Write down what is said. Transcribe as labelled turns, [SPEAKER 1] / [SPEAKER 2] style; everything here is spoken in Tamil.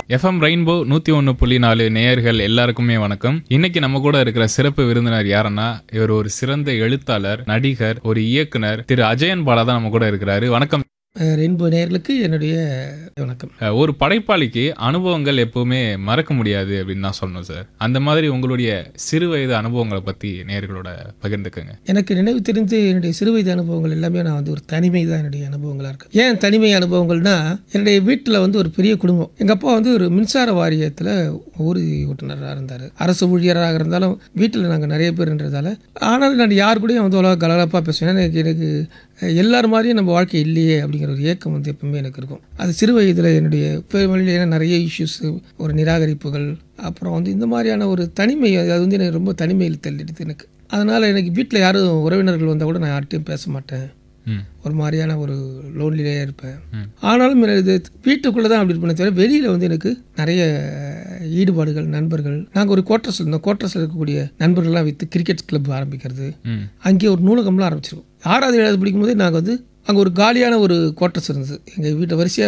[SPEAKER 1] எஃப்எம் ரெயின்போ நூத்தி ஒன்னு புள்ளி நாலு நேயர்கள் எல்லாருக்குமே வணக்கம் இன்னைக்கு நம்ம கூட இருக்கிற சிறப்பு விருந்தினர் யாருன்னா இவர் ஒரு சிறந்த எழுத்தாளர் நடிகர் ஒரு இயக்குனர் திரு அஜயன் பாலா தான் நம்ம கூட இருக்கிறாரு வணக்கம்
[SPEAKER 2] அஹ் ரெயின்போ நேயர்களுக்கு என்னுடைய வணக்கம்
[SPEAKER 1] அஹ், ஒரு படைப்பாளிக்கு அனுபவங்கள் எப்பவுமே மறக்க முடியாது அப்படின்னு தான் சொல்லணும் சார் அந்த மாதிரி உங்களுடைய சிறு வயது அனுபவங்களை பத்தி நேயர்களோட பகிர்ந்துக்கங்க
[SPEAKER 2] எனக்கு நினைவு தெரிந்து என்னுடைய சிறுவயது அனுபவங்கள் எல்லாமே நான் வந்து ஒரு தனிமை தான் என்னுடைய அனுபவங்களாக இருக்கு ஏன் தனிமை அனுபவங்கள்னா என்னுடைய வீட்டில் வந்து ஒரு பெரிய குடும்பம் எங்கள் அப்பா வந்து ஒரு மின்சார வாரியத்தில் ஊர்தி ஓட்டுநராக இருந்தார் அரசு ஊழியராக இருந்தாலும் வீட்டில் நாங்கள் நிறைய பேர்ன்றதால ஆனாலும் நான் யார் கூடயும் வந்து அவ்வளோ கலகலப்பாக பேசுவேன் ஏன்னா எனக்கு எனக்கு எல்லார் மாதிரியும் நம்ம வாழ்க்கை இல்லையே அப்படிங்கிற ஒரு ஏக்கம் வந்து எப்பவுமே எனக்கு இருக்கும் அது சிறு வயதில் என்னுடைய வழியில் நிறைய இஷ்யூஸ் ஒரு நிராகரிப்புகள் அப்புறம் வந்து இந்த மாதிரியான ஒரு தனிமை அது வந்து எனக்கு ரொம்ப தனிமையில் தள்ளிடுது எனக்கு அதனால் எனக்கு வீட்டில் யாரும் உறவினர்கள் வந்தால் கூட நான் யார்கிட்டையும் பேச மாட்டேன்
[SPEAKER 1] ம்
[SPEAKER 2] ஒரு மாதிரியான ஒரு லோன்லிலே இருப்பேன்
[SPEAKER 1] ம்.
[SPEAKER 2] ஆனாலும் எனக்கு இது வீட்டுக்குள்ளே தான் அப்படி இருப்பேனே தவிர வெளியில் வந்து எனக்கு நிறைய ஈடுபாடுகள் நண்பர்கள் நாங்கள் ஒரு கோட்டர்ஸ் இருந்தோம் கோட்டர்ஸில் இருக்கக்கூடிய நண்பர்கள்லாம் வைத்து கிரிக்கெட் கிளப் ஆரம்பிக்கிறது
[SPEAKER 1] ம்
[SPEAKER 2] அங்கே ஒரு நூலகம்லாம் ஆரம்பிச்சிருக்கோம் ஆறாவது ஏழாவது படிக்கும்போதே நாங்கள் வந்து அங்கே ஒரு காலியான ஒரு குவார்ட்டர்ஸ் இருந்தது எங்கள் வீட்டை வரிசையாக